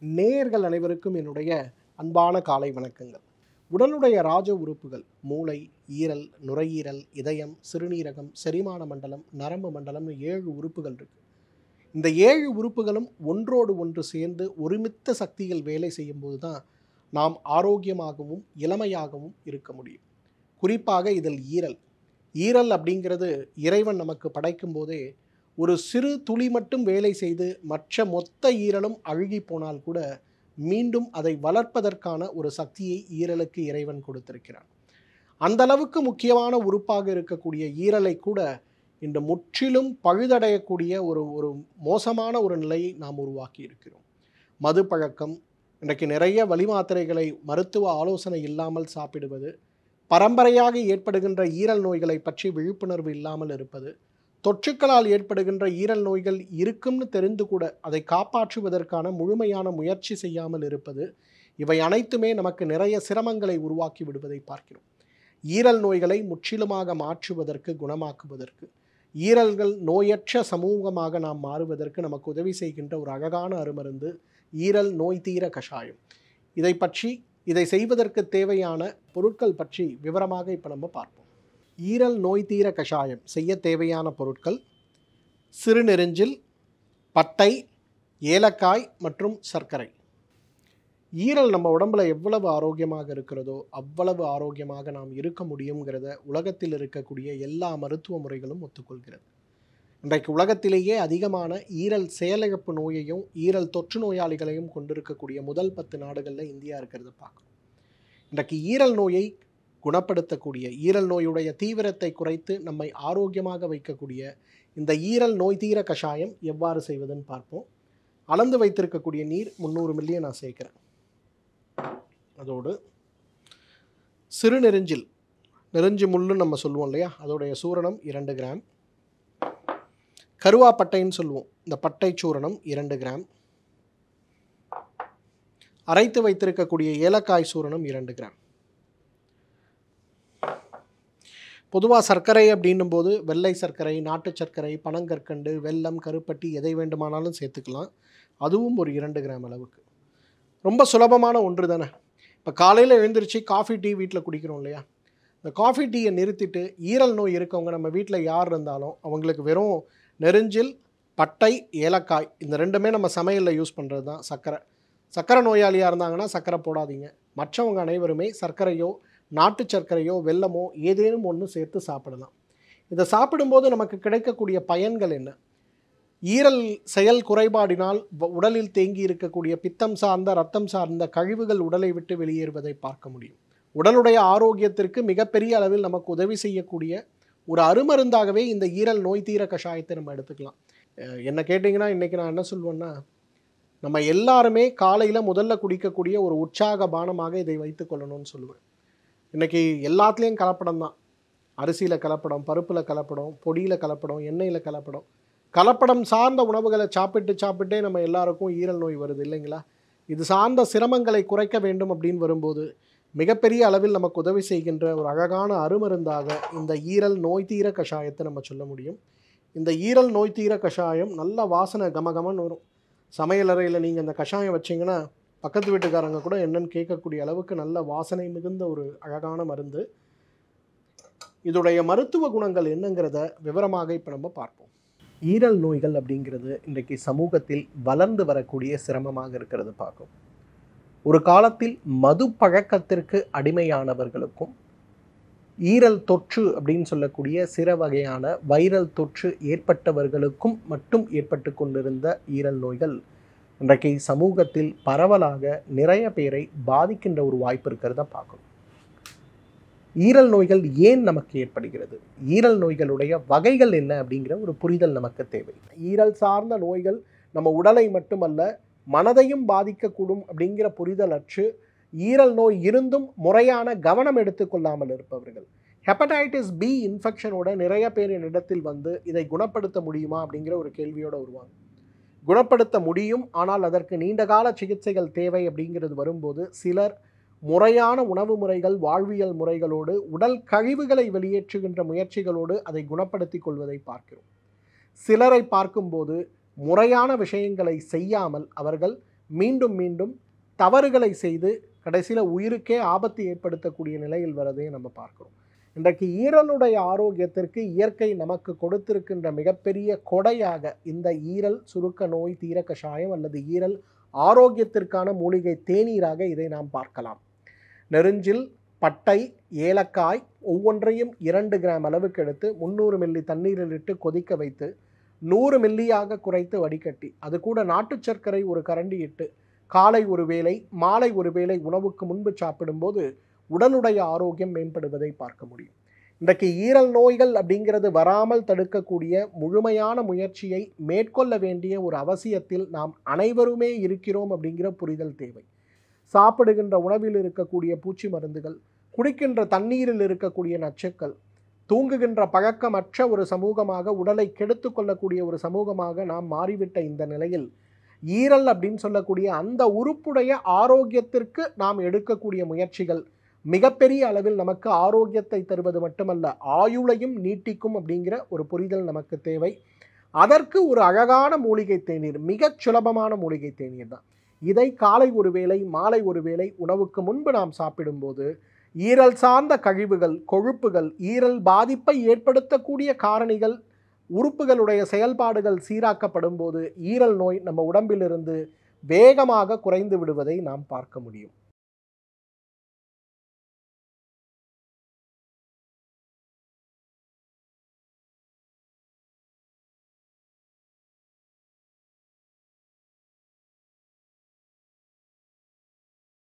நேயர்கள் அனைவருக்கும் என்னுடைய அன்பான காலை வணக்கங்கள் உடலுடைய ராஜ உறுப்புகள் மூளை ஈரல் நுரையீரல் இதயம் சிறுநீரகம் செரிமான மண்டலம் நரம்பு மண்டலம்னு ஏழு உறுப்புகள் இருக்கு இந்த ஏழு உறுப்புகளும் ஒன்றோடு ஒன்று சேர்ந்து ஒருமித்த சக்திகள் வேலை செய்யும்போது தான் நாம் ஆரோக்கியமாகவும் இளமையாகவும் இருக்க முடியும் குறிப்பாக இதில் ஈரல் ஈரல் அப்படிங்கிறது இறைவன் நமக்கு படைக்கும் போதே ஒரு சிறு துளி மட்டும் வேலை செய்து மற்ற மொத்த ஈரலும் அழுகி போனால் கூட மீண்டும் அதை வளர்ப்பதற்கான ஒரு சக்தியை ஈரலுக்கு இறைவன் கொடுத்திருக்கிறான் அந்த அளவுக்கு முக்கியமான உறுப்பாக இருக்கக்கூடிய ஈரலை கூட இந்த முற்றிலும் பழுதடையக்கூடிய ஒரு ஒரு மோசமான ஒரு நிலையை நாம் உருவாக்கி இருக்கிறோம் மது பழக்கம் இன்றைக்கு நிறைய வலி மாத்திரைகளை மருத்துவ ஆலோசனை இல்லாமல் சாப்பிடுவது பரம்பரையாக ஏற்படுகின்ற ஈரல் நோய்களை பற்றி விழிப்புணர்வு இல்லாமல் இருப்பது தொற்றுக்களால் ஏற்படுகின்ற ஈரல் நோய்கள் இருக்கும்னு தெரிந்து கூட அதை காப்பாற்றுவதற்கான முழுமையான முயற்சி செய்யாமல் இருப்பது இவை அனைத்துமே நமக்கு நிறைய சிரமங்களை உருவாக்கி விடுவதை பார்க்கிறோம் ஈரல் நோய்களை முற்றிலுமாக மாற்றுவதற்கு குணமாக்குவதற்கு ஈரல்கள் நோயற்ற சமூகமாக நாம் மாறுவதற்கு நமக்கு உதவி செய்கின்ற ஒரு அழகான அருமருந்து ஈரல் நோய் தீர கஷாயம் இதை பற்றி இதை செய்வதற்கு தேவையான பொருட்கள் பற்றி விவரமாக இப்போ நம்ம பார்ப்போம் ஈரல் நோய் தீர கஷாயம் செய்ய தேவையான பொருட்கள் சிறுநெருஞ்சில் பட்டை ஏலக்காய் மற்றும் சர்க்கரை ஈரல் நம்ம உடம்புல எவ்வளவு ஆரோக்கியமாக இருக்கிறதோ அவ்வளவு ஆரோக்கியமாக நாம் இருக்க முடியுங்கிறத உலகத்தில் இருக்கக்கூடிய எல்லா மருத்துவ முறைகளும் ஒத்துக்கொள்கிறது இன்றைக்கு உலகத்திலேயே அதிகமான ஈரல் செயலிழப்பு நோயையும் ஈரல் தொற்று நோயாளிகளையும் கொண்டிருக்கக்கூடிய முதல் பத்து நாடுகளில் இந்தியா இருக்கிறத பார்க்கணும் இன்றைக்கு ஈரல் நோயை குணப்படுத்தக்கூடிய ஈரல் நோயுடைய தீவிரத்தை குறைத்து நம்மை ஆரோக்கியமாக வைக்கக்கூடிய இந்த ஈரல் நோய் தீர கஷாயம் எவ்வாறு செய்வதுன்னு பார்ப்போம் அளந்து வைத்திருக்கக்கூடிய நீர் முந்நூறு மில்லியை நான் சேர்க்கிறேன் அதோடு சிறு நெருஞ்சில் நெருஞ்சி முள்ளுன்னு நம்ம சொல்லுவோம் இல்லையா அதோடைய சூரணம் இரண்டு கிராம் கருவாப்பட்டைன்னு சொல்லுவோம் இந்த பட்டை சூரணம் இரண்டு கிராம் அரைத்து வைத்திருக்கக்கூடிய ஏலக்காய் சூரணம் இரண்டு கிராம் பொதுவாக சர்க்கரை அப்படின்னும் போது வெள்ளை சர்க்கரை நாட்டு சர்க்கரை பனங்கற்கண்டு வெல்லம் கருப்பட்டி எதை வேண்டுமானாலும் சேர்த்துக்கலாம் அதுவும் ஒரு இரண்டு கிராம் அளவுக்கு ரொம்ப சுலபமான ஒன்று தானே இப்போ காலையில் எழுந்திரிச்சு காஃபி டீ வீட்டில் குடிக்கிறோம் இல்லையா இந்த காஃபி டீயை நிறுத்திட்டு ஈரல் நோய் இருக்கவங்க நம்ம வீட்டில் யார் இருந்தாலும் அவங்களுக்கு வெறும் நெருஞ்சில் பட்டை ஏலக்காய் இந்த ரெண்டுமே நம்ம சமையலில் யூஸ் பண்ணுறது தான் சர்க்கரை சர்க்கரை நோயாளியாக இருந்தாங்கன்னா சர்க்கரை போடாதீங்க மற்றவங்க அனைவருமே சர்க்கரையோ நாட்டு சர்க்கரையோ வெல்லமோ ஏதேனும் ஒன்று சேர்த்து சாப்பிடலாம் இதை சாப்பிடும்போது நமக்கு கிடைக்கக்கூடிய பயன்கள் என்ன ஈரல் செயல் குறைபாடினால் வ- உடலில் தேங்கி இருக்கக்கூடிய பித்தம் சார்ந்த ரத்தம் சார்ந்த கழிவுகள் உடலை விட்டு வெளியேறுவதை பார்க்க முடியும் உடலுடைய ஆரோக்கியத்திற்கு மிகப்பெரிய அளவில் நமக்கு உதவி செய்யக்கூடிய ஒரு அருமருந்தாகவே இந்த ஈரல் நோய் தீர கஷாயத்தை நம்ம எடுத்துக்கலாம் அஹ் என்ன கேட்டிங்கன்னா இன்றைக்கி நான் என்ன சொல்லுவேன்னா நம்ம எல்லாருமே காலையில் முதல்ல குடிக்கக்கூடிய ஒரு உற்சாக பானமாக இதை வைத்துக்கொள்ளணும்னு சொல்லுவேன் இன்றைக்கி எல்லாத்துலேயும் கலப்படம் தான் அரிசியில் கலப்படம் பருப்பில் கலப்படம் பொடியில் கலப்படம் எண்ணெயில் கலப்படம் கலப்படம் சார்ந்த உணவுகளை சாப்பிட்டு சாப்பிட்டே நம்ம எல்லாருக்கும் ஈரல் நோய் வருது இல்லைங்களா இது சார்ந்த சிரமங்களை குறைக்க வேண்டும் அப்படின்னு வரும்போது மிகப்பெரிய அளவில் நமக்கு உதவி செய்கின்ற ஒரு அழகான அருமருந்தாக இந்த ஈரல் நோய் தீர கஷாயத்தை நம்ம சொல்ல முடியும் இந்த ஈரல் நோய் தீர கஷாயம் நல்ல வாசனை கமகமன்னு வரும் சமையலறையில் நீங்கள் இந்த கஷாயம் வச்சீங்கன்னா பக்கத்து வீட்டுக்காரங்க கூட என்னன்னு கேட்கக்கூடிய அளவுக்கு நல்ல வாசனை மிகுந்த ஒரு அழகான மருந்து இதோடைய மருத்துவ குணங்கள் என்னங்கிறத விவரமாக இப்போ நம்ம பார்ப்போம் ஈரல் நோய்கள் அப்படிங்கிறது இன்றைக்கு சமூகத்தில் வளர்ந்து வரக்கூடிய சிரமமாக இருக்கிறது பார்க்கும் ஒரு காலத்தில் மது பழக்கத்திற்கு அடிமையானவர்களுக்கும் ஈரல் தொற்று அப்படின்னு சொல்லக்கூடிய சிற வகையான வைரல் தொற்று ஏற்பட்டவர்களுக்கும் மட்டும் ஏற்பட்டு கொண்டிருந்த ஈரல் நோய்கள் இன்றைக்கு சமூகத்தில் பரவலாக நிறைய பேரை பாதிக்கின்ற ஒரு வாய்ப்பு இருக்கிறத பார்க்கணும் ஈரல் நோய்கள் ஏன் நமக்கு ஏற்படுகிறது ஈரல் நோய்களுடைய வகைகள் என்ன அப்படிங்கிற ஒரு புரிதல் நமக்கு தேவை ஈரல் சார்ந்த நோய்கள் நம்ம உடலை மட்டுமல்ல மனதையும் பாதிக்கக்கூடும் அப்படிங்கிற புரிதல் அற்று ஈரல் நோய் இருந்தும் முறையான கவனம் எடுத்துக்கொள்ளாமல் இருப்பவர்கள் ஹெப்படைட்டிஸ் பி இன்ஃபெக்ஷனோட நிறைய பேர் என்னிடத்தில் வந்து இதை குணப்படுத்த முடியுமா அப்படிங்கிற ஒரு கேள்வியோட வருவாங்க குணப்படுத்த முடியும் ஆனால் அதற்கு நீண்டகால சிகிச்சைகள் தேவை அப்படிங்கிறது வரும்போது சிலர் முறையான உணவு முறைகள் வாழ்வியல் முறைகளோடு உடல் கழிவுகளை வெளியேற்றுகின்ற முயற்சிகளோடு அதை குணப்படுத்திக் கொள்வதை பார்க்கிறோம் சிலரை பார்க்கும்போது முறையான விஷயங்களை செய்யாமல் அவர்கள் மீண்டும் மீண்டும் தவறுகளை செய்து கடைசியில் உயிருக்கே ஆபத்து ஏற்படுத்தக்கூடிய நிலையில் வரதை நம்ம பார்க்கிறோம் இன்றைக்கு ஈரலுடைய ஆரோக்கியத்திற்கு இயற்கை நமக்கு கொடுத்திருக்கின்ற மிகப்பெரிய கொடையாக இந்த ஈரல் சுருக்க நோய் தீர கஷாயம் அல்லது ஈரல் ஆரோக்கியத்திற்கான மூலிகை தேநீராக இதை நாம் பார்க்கலாம் நெருஞ்சில் பட்டை ஏலக்காய் ஒவ்வொன்றையும் இரண்டு கிராம் அளவுக்கு எடுத்து முந்நூறு மில்லி தண்ணீரில் இட்டு கொதிக்க வைத்து நூறு மில்லியாக குறைத்து வடிகட்டி அது கூட நாட்டு சர்க்கரை ஒரு கரண்டி இட்டு காலை ஒரு வேளை மாலை ஒரு வேளை உணவுக்கு முன்பு சாப்பிடும்போது உடலுடைய ஆரோக்கியம் மேம்படுவதை பார்க்க முடியும் இன்றைக்கு ஈரல் நோய்கள் அப்படிங்கிறது வராமல் தடுக்கக்கூடிய முழுமையான முயற்சியை மேற்கொள்ள வேண்டிய ஒரு அவசியத்தில் நாம் அனைவருமே இருக்கிறோம் அப்படிங்கிற புரிதல் தேவை சாப்பிடுகின்ற உணவில் இருக்கக்கூடிய பூச்சி மருந்துகள் குடிக்கின்ற தண்ணீரில் இருக்கக்கூடிய நச்சுக்கள் தூங்குகின்ற பழக்கமற்ற ஒரு சமூகமாக உடலை கெடுத்து கொள்ளக்கூடிய ஒரு சமூகமாக நாம் மாறிவிட்ட இந்த நிலையில் ஈரல் அப்படின்னு சொல்லக்கூடிய அந்த உறுப்புடைய ஆரோக்கியத்திற்கு நாம் எடுக்கக்கூடிய முயற்சிகள் மிகப்பெரிய அளவில் நமக்கு ஆரோக்கியத்தை தருவது மட்டுமல்ல ஆயுளையும் நீட்டிக்கும் அப்படிங்கிற ஒரு புரிதல் நமக்கு தேவை அதற்கு ஒரு அழகான மூலிகை தேநீர் மிகச் சுலபமான மூலிகை தேநீர் தான் இதை காலை ஒரு வேளை மாலை ஒரு வேளை உணவுக்கு முன்பு நாம் சாப்பிடும்போது ஈரல் சார்ந்த கழிவுகள் கொழுப்புகள் ஈரல் பாதிப்பை ஏற்படுத்தக்கூடிய காரணிகள் உறுப்புகளுடைய செயல்பாடுகள் சீராக்கப்படும் போது ஈரல் நோய் நம்ம உடம்பிலிருந்து வேகமாக குறைந்து விடுவதை நாம் பார்க்க முடியும்